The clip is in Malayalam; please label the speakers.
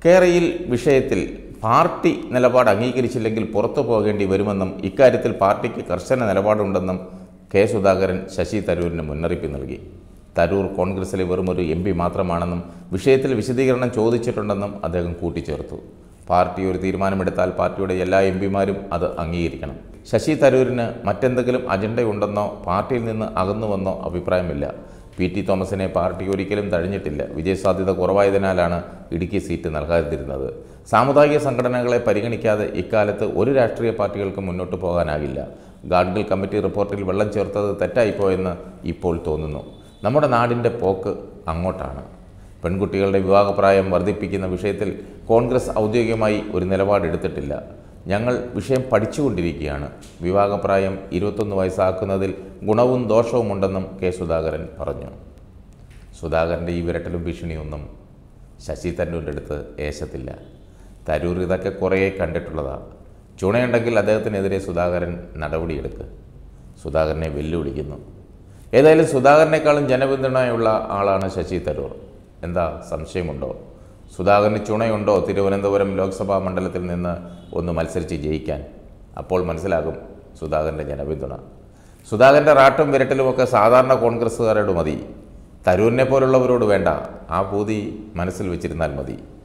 Speaker 1: കേരയിൽ വിഷയത്തിൽ പാർട്ടി നിലപാട് അംഗീകരിച്ചില്ലെങ്കിൽ പുറത്തു പോകേണ്ടി വരുമെന്നും ഇക്കാര്യത്തിൽ പാർട്ടിക്ക് കർശന നിലപാടുണ്ടെന്നും കെ സുധാകരൻ ശശി തരൂരിന് മുന്നറിയിപ്പ് നൽകി തരൂർ കോൺഗ്രസിലെ വെറുമൊരു എം പി മാത്രമാണെന്നും വിഷയത്തിൽ വിശദീകരണം ചോദിച്ചിട്ടുണ്ടെന്നും അദ്ദേഹം കൂട്ടിച്ചേർത്തു പാർട്ടി ഒരു തീരുമാനമെടുത്താൽ പാർട്ടിയുടെ എല്ലാ എം പിമാരും അത് അംഗീകരിക്കണം ശശി തരൂരിന് മറ്റെന്തെങ്കിലും അജണ്ടയുണ്ടെന്നോ പാർട്ടിയിൽ നിന്ന് അകന്നുവെന്നോ അഭിപ്രായമില്ല പി ടി തോമസിനെ പാർട്ടി ഒരിക്കലും തഴഞ്ഞിട്ടില്ല വിജയസാധ്യത കുറവായതിനാലാണ് ഇടുക്കി സീറ്റ് നൽകാതിരുന്നത് സാമുദായിക സംഘടനകളെ പരിഗണിക്കാതെ ഇക്കാലത്ത് ഒരു രാഷ്ട്രീയ പാർട്ടികൾക്ക് മുന്നോട്ട് പോകാനാകില്ല ഗാഡ്ഗിൽ കമ്മിറ്റി റിപ്പോർട്ടിൽ വെള്ളം ചേർത്തത് തെറ്റായിപ്പോയെന്ന് ഇപ്പോൾ തോന്നുന്നു നമ്മുടെ നാടിൻ്റെ പോക്ക് അങ്ങോട്ടാണ് പെൺകുട്ടികളുടെ വിവാഹപ്രായം വർദ്ധിപ്പിക്കുന്ന വിഷയത്തിൽ കോൺഗ്രസ് ഔദ്യോഗികമായി ഒരു നിലപാടെടുത്തിട്ടില്ല ഞങ്ങൾ വിഷയം പഠിച്ചുകൊണ്ടിരിക്കുകയാണ് വിവാഹപ്രായം ഇരുപത്തൊന്ന് വയസ്സാക്കുന്നതിൽ ഗുണവും ദോഷവുമുണ്ടെന്നും കെ സുധാകരൻ പറഞ്ഞു സുധാകരൻ്റെ ഈ വിരട്ടലും ഭീഷണിയൊന്നും ശശി തരൂരിൻ്റെ അടുത്ത് ഏശത്തില്ല തരൂർ ഇതൊക്കെ കുറേ കണ്ടിട്ടുള്ളതാണ് ചുണയുണ്ടെങ്കിൽ അദ്ദേഹത്തിനെതിരെ സുധാകരൻ നടപടിയെടുക്കുക സുധാകരനെ വെല്ലുവിളിക്കുന്നു ഏതായാലും സുധാകരനേക്കാളും ജനപിന്തുണയുള്ള ആളാണ് ശശി തരൂർ എന്താ സംശയമുണ്ടോ സുധാകരന് ചുണയുണ്ടോ തിരുവനന്തപുരം ലോക്സഭാ മണ്ഡലത്തിൽ നിന്ന് ഒന്ന് മത്സരിച്ച് ജയിക്കാൻ അപ്പോൾ മനസ്സിലാകും സുധാകരൻ്റെ ജനപിന്തുണ സുധാകരൻ്റെ റാട്ടും വിരട്ടലുമൊക്കെ സാധാരണ കോൺഗ്രസ്സുകാരോട് മതി തരൂരിനെ പോലുള്ളവരോട് വേണ്ട ആ പൂതി മനസ്സിൽ വെച്ചിരുന്നാൽ മതി